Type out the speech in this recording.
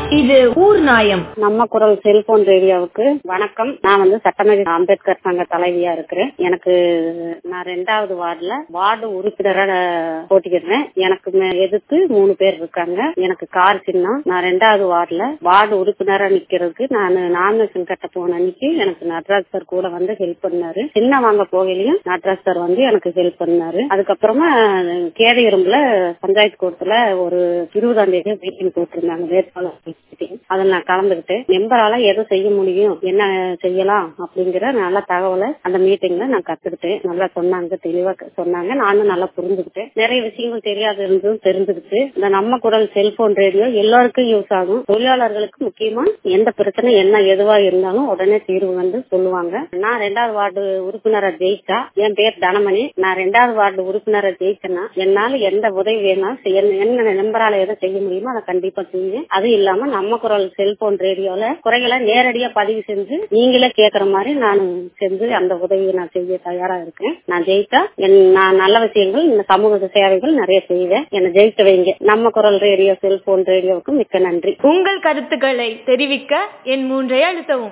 இது ஊர் நாயம் நம்ம குரல் செல்போன் ரேடியோவுக்கு வணக்கம் நான் வந்து சட்டமன்ற அம்பேத்கர் சங்க தலைவியா இருக்கிறேன் எனக்கு நான் ரெண்டாவது வார்டுல வார்டு உறுப்பினரா போட்டிக்கிறேன் எனக்கு மே- எதிர்த்து மூணு பேர் இருக்காங்க எனக்கு கார் சின்னம் நான் ரெண்டாவது வார்டுல வார்டு உறுப்பினரா நிக்கிறதுக்கு நான் நாமினேஷன் கட்ட போன அன்னைக்கு எனக்கு நட்ராஜ் சார் கூட வந்து ஹெல்ப் பண்ணாரு சின்ன வாங்க போகையிலையும் நட்ராஜ் சார் வந்து எனக்கு ஹெல்ப் பண்ணாரு அதுக்கப்புறமா கேதையரும்புல பஞ்சாயத்து கூட்டத்துல ஒரு இருபதாம் தேதி மீட்டிங் போட்டிருந்தாங்க வேட்பாளர் meeting. அதுல நான் கலந்துகிட்டு மெம்பரால எதை செய்ய முடியும் என்ன செய்யலாம் அப்படிங்கிற நல்ல தகவலை அந்த மீட்டிங்ல நான் கத்துக்கிட்டேன் நல்லா சொன்னாங்க தெளிவா க- சொன்னாங்க நானும் நல்லா புரிஞ்சுக்கிட்டேன் நிறைய விஷயங்கள் தெரியாத இருந்தும் தெரிஞ்சுக்கிட்டு இந்த நம்ம குரல் செல்போன் ரேடியோ எல்லாருக்கும் யூஸ் ஆகும் தொழிலாளர்களுக்கு முக்கியமா எந்த பிரச்சனை என்ன எதுவா இருந்தாலும் உடனே தீர்வு வந்து சொல்லுவாங்க நான் ரெண்டாவது வார்டு உறுப்பினரா ஜெயிச்சா என் பேர் தனமணி நான் ரெண்டாவது வார்டு உறுப்பினரா ஜெயிச்சேன்னா என்னால எந்த உதவி வேணாலும் செய்ய- என்ன நம்பரால எதை செய்ய முடியுமோ அதை கண்டிப்பா செய்வேன் அது இல்லாம நம்ம குரல் செல்போன் ரேடியோல குறைகளை நேரடியா பதிவு செஞ்சு நீங்களே கேக்குற மாதிரி நான் செஞ்சு அந்த உதவியை நான் செய்ய தயாரா இருக்கேன் நான் ஜெயித்தா என் நான் நல்ல விஷயங்கள் இந்த சமூக சேவைகள் நிறைய செய்வேன் என்னை ஜெயிக்க வைங்க நம்ம குரல் ரேடியோ செல்போன் ரேடியோவுக்கு மிக்க நன்றி உங்கள் கருத்துக்களை தெரிவிக்க என் மூன்றை அழுத்தவும்